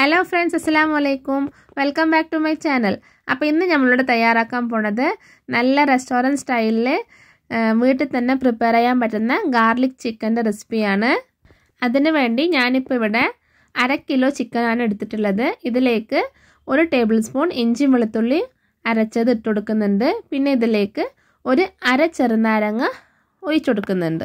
hello friends അസ്സാം വലൈക്കും welcome back to my channel അപ്പോൾ ഇന്ന് നമ്മളിവിടെ തയ്യാറാക്കാൻ പോണത് നല്ല റെസ്റ്റോറൻറ്റ് സ്റ്റൈലിൽ വീട്ടിൽ തന്നെ പ്രിപ്പയർ ചെയ്യാൻ പറ്റുന്ന ഗാർലിക് ചിക്കൻ്റെ റെസിപ്പിയാണ് അതിന് വേണ്ടി ഞാനിപ്പോൾ ഇവിടെ അര കിലോ ചിക്കനാണ് എടുത്തിട്ടുള്ളത് ഇതിലേക്ക് ഒരു ടേബിൾ സ്പൂൺ ഇഞ്ചി വെളുത്തുള്ളി അരച്ചത് ഇട്ട് കൊടുക്കുന്നുണ്ട് പിന്നെ ഇതിലേക്ക് ഒരു അര ചെറുനാരങ്ങ ഒഴിച്ചു കൊടുക്കുന്നുണ്ട്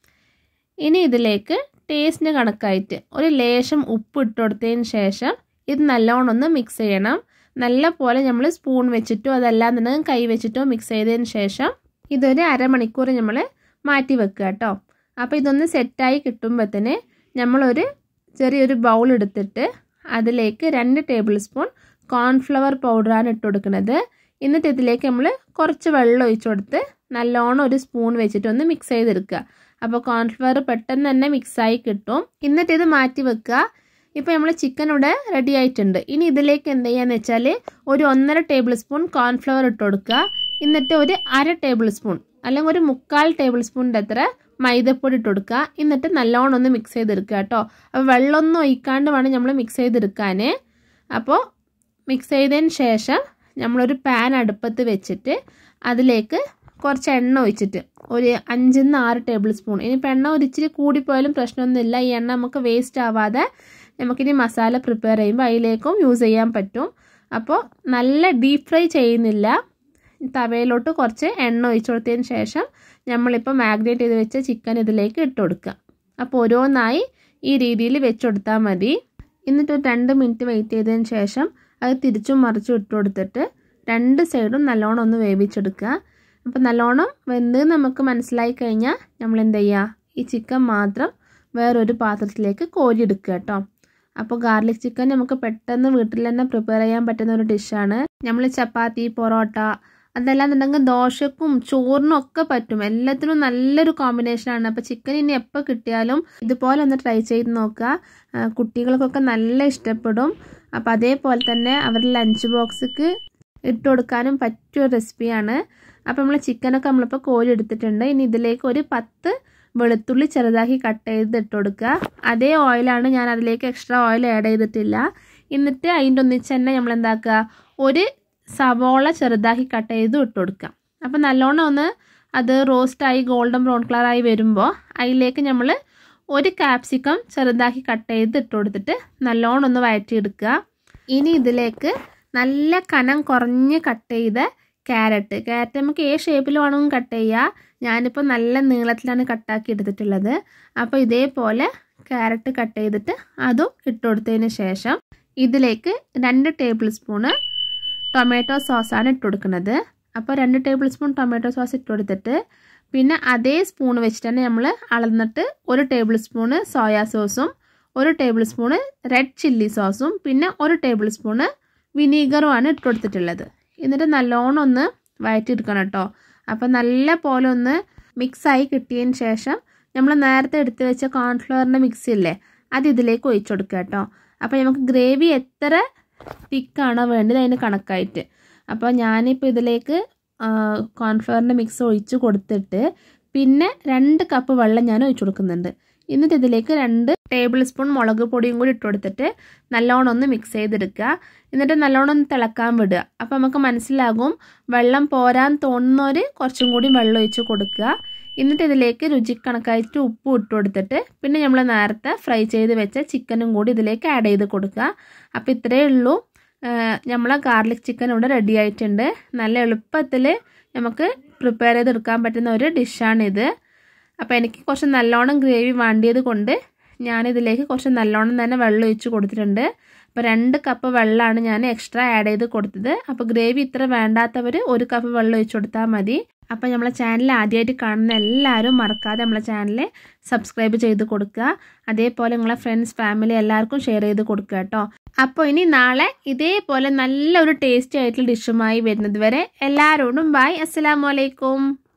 ഇനി ഇതിലേക്ക് ടേസ്റ്റിന് കണക്കായിട്ട് ഒരു ലേശം ഉപ്പ് ഇട്ട് കൊടുത്തതിന് ശേഷം ഇത് നല്ലോണം ഒന്ന് മിക്സ് ചെയ്യണം നല്ല പോലെ നമ്മൾ സ്പൂൺ വെച്ചിട്ടോ അതല്ലാന്നുണ്ടെങ്കിൽ കൈ വെച്ചിട്ടോ മിക്സ് ചെയ്തതിന് ശേഷം ഇതൊരു അരമണിക്കൂർ നമ്മൾ മാറ്റി വെക്കുക കേട്ടോ അപ്പോൾ ഇതൊന്ന് സെറ്റായി കിട്ടുമ്പോഴത്തേന് നമ്മളൊരു ചെറിയൊരു ബൗൾ എടുത്തിട്ട് അതിലേക്ക് രണ്ട് ടേബിൾ സ്പൂൺ കോൺഫ്ലവർ പൗഡറാണ് ഇട്ട് കൊടുക്കുന്നത് എന്നിട്ട് ഇതിലേക്ക് നമ്മൾ കുറച്ച് വെള്ളം ഒഴിച്ചു കൊടുത്ത് നല്ലോണം ഒരു സ്പൂൺ വെച്ചിട്ട് ഒന്ന് മിക്സ് ചെയ്തെടുക്കുക അപ്പോൾ കോൺഫ്ലവർ പെട്ടെന്ന് തന്നെ മിക്സായി കിട്ടും എന്നിട്ട് ഇത് മാറ്റി വെക്കുക ഇപ്പോൾ നമ്മൾ ചിക്കൻ ഇവിടെ റെഡി ആയിട്ടുണ്ട് ഇനി ഇതിലേക്ക് എന്ത് ചെയ്യാന്ന് വെച്ചാൽ ഒരു ഒന്നര ടേബിൾ സ്പൂൺ കോൺഫ്ലവർ ഇട്ട് കൊടുക്കുക എന്നിട്ട് ഒരു അര ടേബിൾ സ്പൂൺ അല്ലെങ്കിൽ ഒരു മുക്കാൽ ടേബിൾ സ്പൂണിൻ്റെ അത്ര മൈദപ്പൊടി ഇട്ട് കൊടുക്കുക എന്നിട്ട് നല്ലോണം ഒന്ന് മിക്സ് ചെയ്തെടുക്കുക കേട്ടോ അപ്പോൾ വെള്ളമൊന്നും ഒഴിക്കാണ്ട് വേണം നമ്മൾ മിക്സ് ചെയ്തെടുക്കാൻ അപ്പോൾ മിക്സ് ചെയ്തതിന് ശേഷം നമ്മളൊരു പാൻ അടുപ്പത്ത് വെച്ചിട്ട് അതിലേക്ക് കുറച്ച് എണ്ണ ഒഴിച്ചിട്ട് ഒരു അഞ്ചിൽ നിന്ന് ആറ് ടേബിൾ സ്പൂൺ ഇനിയിപ്പോൾ എണ്ണ ഒരു ഇച്ചിരി കൂടിപ്പോയാലും പ്രശ്നമൊന്നുമില്ല ഈ എണ്ണ നമുക്ക് വേസ്റ്റ് ആവാതെ നമുക്കിനി മസാല പ്രിപ്പയർ ചെയ്യുമ്പോൾ അതിലേക്കും യൂസ് ചെയ്യാൻ പറ്റും അപ്പോൾ നല്ല ഡീപ്പ് ഫ്രൈ ചെയ്യുന്നില്ല തവയിലോട്ട് കുറച്ച് എണ്ണ ഒഴിച്ചു കൊടുത്തതിന് ശേഷം നമ്മളിപ്പോൾ മാഗ്നേറ്റ് ചെയ്ത് വെച്ച ചിക്കൻ ഇതിലേക്ക് ഇട്ട് കൊടുക്കുക അപ്പോൾ ഓരോന്നായി ഈ രീതിയിൽ വെച്ച് കൊടുത്താൽ മതി എന്നിട്ട് ഒരു രണ്ട് മിനിറ്റ് വെയിറ്റ് ചെയ്തതിന് ശേഷം അത് തിരിച്ചും മറിച്ചും ഇട്ട് കൊടുത്തിട്ട് രണ്ട് സൈഡും നല്ലോണം ഒന്ന് വേവിച്ചെടുക്കുക അപ്പോൾ നല്ലോണം വെന്ത് നമുക്ക് മനസ്സിലായി കഴിഞ്ഞാൽ നമ്മൾ എന്ത് ചെയ്യുക ഈ ചിക്കൻ മാത്രം വേറൊരു പാത്രത്തിലേക്ക് കോരിയെടുക്കുക കേട്ടോ അപ്പോൾ ഗാർലിക് ചിക്കൻ നമുക്ക് പെട്ടെന്ന് വീട്ടിൽ തന്നെ പ്രിപ്പയർ ചെയ്യാൻ പറ്റുന്ന ഒരു ഡിഷാണ് നമ്മൾ ചപ്പാത്തി പൊറോട്ട അതല്ലാന്നുണ്ടെങ്കിൽ ദോശക്കും ചോറിനും ഒക്കെ പറ്റും എല്ലാത്തിനും നല്ലൊരു കോമ്പിനേഷനാണ് അപ്പോൾ ചിക്കൻ ഇനി എപ്പോൾ കിട്ടിയാലും ഇതുപോലെ ഒന്ന് ട്രൈ ചെയ്ത് നോക്കുക കുട്ടികൾക്കൊക്കെ നല്ല ഇഷ്ടപ്പെടും അപ്പോൾ അതേപോലെ തന്നെ അവരുടെ ലഞ്ച് ബോക്സിക്ക് ഇട്ട് കൊടുക്കാനും പറ്റിയ റെസിപ്പിയാണ് അപ്പോൾ നമ്മൾ ചിക്കനൊക്കെ നമ്മളിപ്പോൾ കോരി എടുത്തിട്ടുണ്ട് ഇനി ഇതിലേക്ക് ഒരു പത്ത് വെളുത്തുള്ളി ചെറുതാക്കി കട്ട് ചെയ്ത് ഇട്ട് കൊടുക്കുക അതേ ഓയിലാണ് ഞാൻ അതിലേക്ക് എക്സ്ട്രാ ഓയിൽ ആഡ് ചെയ്തിട്ടില്ല എന്നിട്ട് അതിൻ്റെ ഒന്നിച്ച് തന്നെ നമ്മൾ എന്താക്കുക ഒരു സവോള ചെറുതാക്കി കട്ട് ചെയ്ത് ഇട്ട് കൊടുക്കുക അപ്പോൾ നല്ലോണം ഒന്ന് അത് റോസ്റ്റായി ഗോൾഡൻ ബ്രൗൺ കളറായി വരുമ്പോൾ അതിലേക്ക് നമ്മൾ ഒരു ക്യാപ്സിക്കം ചെറുതാക്കി കട്ട് ചെയ്ത് ഇട്ട് കൊടുത്തിട്ട് നല്ലോണം ഒന്ന് വഴറ്റിയെടുക്കുക ഇനി ഇതിലേക്ക് നല്ല കനം കുറഞ്ഞ് കട്ട് ചെയ്ത ക്യാരറ്റ് ക്യാരറ്റ് നമുക്ക് ഏത് ഷേപ്പിൽ വേണമെങ്കിലും കട്ട് ചെയ്യുക ഞാനിപ്പോൾ നല്ല നീളത്തിലാണ് കട്ടാക്കി എടുത്തിട്ടുള്ളത് അപ്പോൾ ഇതേപോലെ ക്യാരറ്റ് കട്ട് ചെയ്തിട്ട് അതും ഇട്ട് കൊടുത്തതിന് ശേഷം ഇതിലേക്ക് രണ്ട് ടേബിൾ സ്പൂണ് ടൊമാറ്റോ സോസാണ് ഇട്ട് കൊടുക്കുന്നത് അപ്പോൾ രണ്ട് ടേബിൾ സ്പൂൺ ടൊമാറ്റോ സോസ് ഇട്ട് കൊടുത്തിട്ട് പിന്നെ അതേ സ്പൂൺ വെച്ചിട്ട് തന്നെ നമ്മൾ അളന്നിട്ട് ഒരു ടേബിൾ സ്പൂണ് സോയാ സോസും ഒരു ടേബിൾ സ്പൂണ് റെഡ് ചില്ലി സോസും പിന്നെ ഒരു ടേബിൾ സ്പൂണ് വിനീഗറുമാണ് ഇട്ട് കൊടുത്തിട്ടുള്ളത് എന്നിട്ട് നല്ലോണം ഒന്ന് വഴറ്റിയെടുക്കണം കേട്ടോ അപ്പോൾ നല്ല പോലെ ഒന്ന് മിക്സായി കിട്ടിയതിന് ശേഷം നമ്മൾ നേരത്തെ എടുത്ത് വെച്ച കോൺഫ്ലവറിൻ്റെ മിക്സ് ഇല്ലേ അത് ഇതിലേക്ക് ഒഴിച്ചു കൊടുക്കുക കേട്ടോ അപ്പോൾ നമുക്ക് ഗ്രേവി എത്ര തിക്കാണോ വേണ്ടത് അതിന് കണക്കായിട്ട് അപ്പോൾ ഞാനിപ്പോൾ ഇതിലേക്ക് കോൺഫ്ലവറിൻ്റെ മിക്സ് ഒഴിച്ച് കൊടുത്തിട്ട് പിന്നെ രണ്ട് കപ്പ് വെള്ളം ഞാൻ ഒഴിച്ചു കൊടുക്കുന്നുണ്ട് എന്നിട്ട് ഇതിലേക്ക് രണ്ട് ടേബിൾ സ്പൂൺ മുളക് പൊടിയും കൂടി ഇട്ട് കൊടുത്തിട്ട് നല്ലോണം ഒന്ന് മിക്സ് ചെയ്തെടുക്കുക എന്നിട്ട് നല്ലോണം ഒന്ന് തിളക്കാൻ വിടുക അപ്പോൾ നമുക്ക് മനസ്സിലാകും വെള്ളം പോരാൻ തോന്നുന്നവർ കുറച്ചും കൂടി വെള്ളം ഒഴിച്ച് കൊടുക്കുക എന്നിട്ട് ഇതിലേക്ക് രുചി കണക്കായിട്ട് ഉപ്പ് ഇട്ട് കൊടുത്തിട്ട് പിന്നെ നമ്മൾ നേരത്തെ ഫ്രൈ ചെയ്ത് വെച്ച ചിക്കനും കൂടി ഇതിലേക്ക് ആഡ് ചെയ്ത് കൊടുക്കുക അപ്പോൾ ഇത്രയേ ഉള്ളൂ നമ്മളെ ഗാർലിക് ചിക്കൻ ഇവിടെ റെഡി ആയിട്ടുണ്ട് നല്ല എളുപ്പത്തിൽ നമുക്ക് പ്രിപ്പയർ ചെയ്തെടുക്കാൻ പറ്റുന്ന ഒരു ഡിഷാണിത് അപ്പോൾ എനിക്ക് കുറച്ച് നല്ലോണം ഗ്രേവി വേണ്ടിയത് കൊണ്ട് ഞാനിതിലേക്ക് കുറച്ച് നല്ലോണം തന്നെ വെള്ളം ഒഴിച്ച് കൊടുത്തിട്ടുണ്ട് അപ്പോൾ രണ്ട് കപ്പ് വെള്ളമാണ് ഞാൻ എക്സ്ട്രാ ആഡ് ചെയ്ത് കൊടുത്തത് അപ്പോൾ ഗ്രേവി ഇത്ര വേണ്ടാത്തവർ ഒരു കപ്പ് വെള്ളം ഒഴിച്ച് കൊടുത്താൽ മതി അപ്പോൾ നമ്മളെ ചാനൽ ആദ്യമായിട്ട് കാണുന്ന എല്ലാവരും മറക്കാതെ നമ്മളെ ചാനൽ സബ്സ്ക്രൈബ് ചെയ്ത് കൊടുക്കുക അതേപോലെ നിങ്ങളെ ഫ്രണ്ട്സ് ഫാമിലി എല്ലാവർക്കും ഷെയർ ചെയ്ത് കൊടുക്കുക കേട്ടോ അപ്പോൾ ഇനി നാളെ ഇതേപോലെ നല്ലൊരു ടേസ്റ്റി ആയിട്ടുള്ള ഡിഷുമായി വരുന്നത് വരെ എല്ലാവരോടും ബായ് അസ്സലാമലൈക്കും